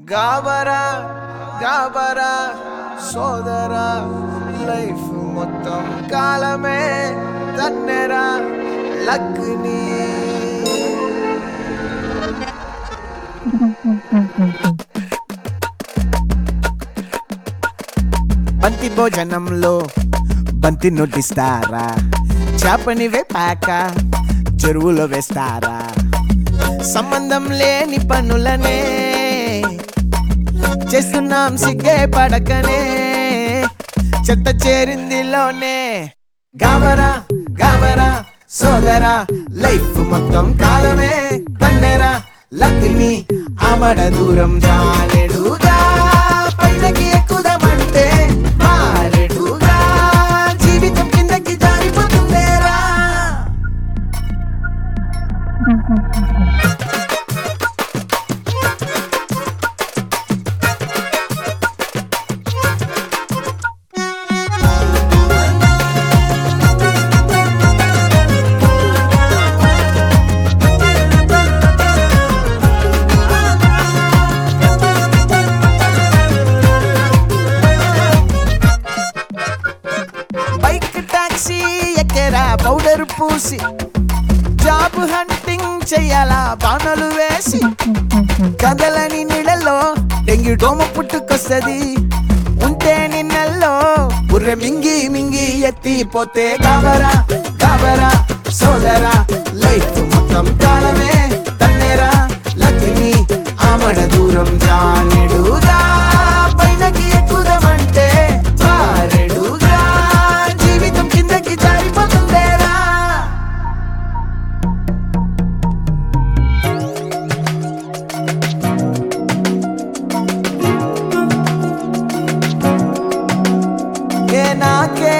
గాబరా గాబరా సోదరా లైఫ్ మొత్తం కాలమే తన్నెరా లక్ని బంతి భోజనంలో బంతి నొట్టిస్తారా చేపని వేపాక చెరువులో వేస్తారా సంబంధం లేని పనులనే చేస్తున్నాం సిగ్గే పడకనే చెత్త చేరిందిలోనే గాబరా గాబరా సోదరా లైఫ్ మొత్తం కాలమే తన్నెరా లక్ష్మి ఆమడ దూరం జాలెడుగా పైనకి ఎక్కుదామంటే మారెడుగా జీవితం కిందకి జారిపోతుందేరా బైక్ టాక్సీ ఎక్కరా పౌడర్ పూసి జాబ్ హంటింగ్ చెయ్యాలా బాణలు వేసి కదలని నీళ్ళలో డెంగ్యూ డోమ పుట్టుకొస్తది ఉంటే నిన్నల్లో బుర్రె మింగి మింగి ఎత్తిపోతే కాబరా కాబరా సోదరా లైఫ్ మొత్తం కాలమే తన్నేరా లక్ష్మి ఆమడ దూరం జానెడుగా పైనకి ఎక్కుదామంటే జారెడుగా జీవితం కిందకి జారిపోతుందేరా ఏ నాకే